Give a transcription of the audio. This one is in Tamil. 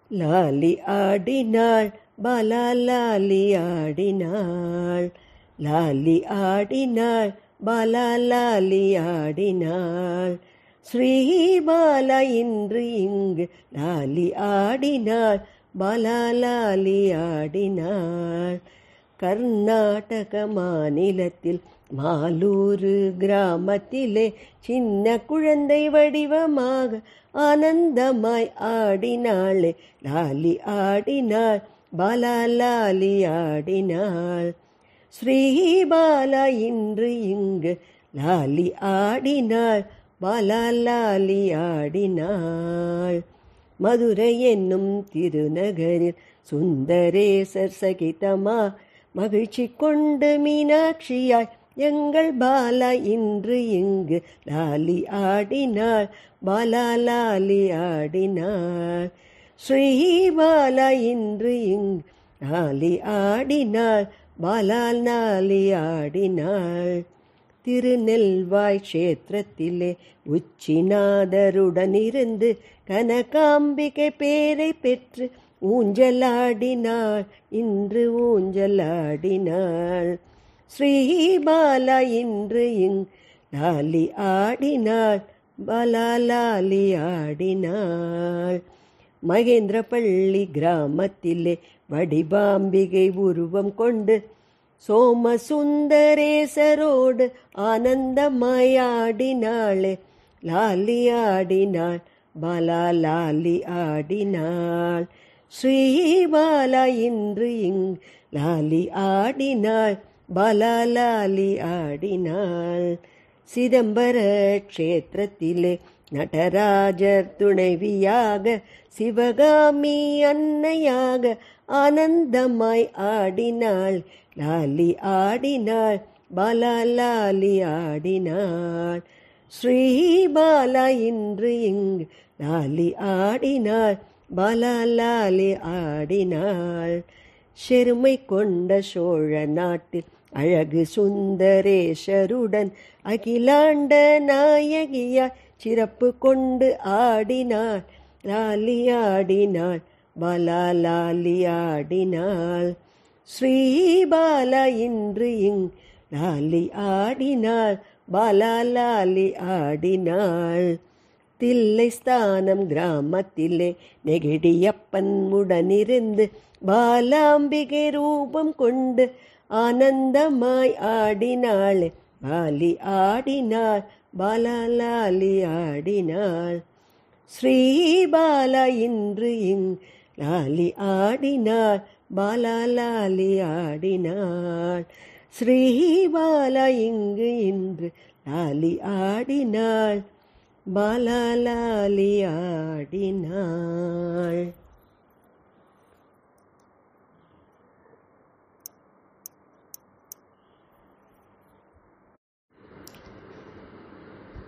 லாலி ஆடினாள் பாலா லாலி ஆடினாள் லாலி ஆடினாள் பாலா லாலி ஆடினாள் ஸ்ரீபாலா இன்று இங்கு லாலி ஆடினாள் பாலா லாலி ஆடினாள் கர்நாடக மாநிலத்தில் மாலூரு கிராமத்திலே சின்ன குழந்தை வடிவமாக ஆனந்தமாய் ஆடினாளே லாலி ஆடினாள் பாலா லாலி ஆடினாள் ஸ்ரீபாலா இன்று இங்கு லாலி ஆடினாள் பாலா லாலி ஆடினாள் மதுரை என்னும் திருநகரில் சுந்தரேசர் சகிதமா மகிழ்ச்சி கொண்டு மீனாட்சியாய் எங்கள் பாலா இன்று இங்கு லாலி ஆடினாள் பாலா லாலி ஆடினாள் ஸ்ரீபாலா இன்று இங்கு லாலி ஆடினாள் பாலா லாலி ஆடினாள் திருநெல்வாய் கஷேத்திரத்திலே உச்சிநாதருடன் இருந்து கனகாம்பிகை பேரை பெற்று ஊஞ்சலாடினாள் இன்று ஊஞ்சலாடினாள் ஸ்ரீபாலா இன்று இங் லாலி ஆடினாள் பாலா லாலி ஆடினாள் மகேந்திரப்பள்ளி கிராமத்திலே வடிபாம்பிகை உருவம் கொண்டு சோமசுந்தரேசரோடு ஆனந்தமாயாடினாளே லாலி ஆடினாள் பாலா லாலி ஆடினாள் ஸ்ரீபாலா இன்று இங் லாலி ஆடினாள் பாலா லாலி ஆடினாள் சிதம்பர க்ஷேத்திரத்திலே நடராஜர் துணைவியாக சிவகாமி அன்னையாக ஆனந்தமாய் ஆடினாள் லாலி ஆடினாள் பாலா லாலி ஆடினாள் ஸ்ரீபாலா இன்று இங்கு லாலி ஆடினாள் பாலா லாலி ஆடினாள் செருமை கொண்ட சோழ நாட்டில் அழகு சுந்தரேஷருடன் அகிலாண்ட நாயகியாய் சிறப்பு கொண்டு ஆடினாள் லாலி ஆடினாள் பாலா லாலி ஆடினாள் ஸ்ரீபாலா இன்று இங் லாலி ஆடினாள் பாலா லாலி ஆடினாள் தில்லை ஸ்தானம் கிராமத்திலே நெகிடியப்பன் உடனிருந்து பாலாம்பிகை ரூபம் கொண்டு ஆனந்தமாய் ஆடினாள் பாலி ஆடினாள் பாலா லாலி ஆடினாள் ஸ்ரீபாலா இன்று இங் லாலி ஆடினாள் பாலா லாலி ஆடினாள் ஸ்ரீபாலா இங்கு இன்று லாலி ஆடினாள் பாலா லாலி ஆடினாள்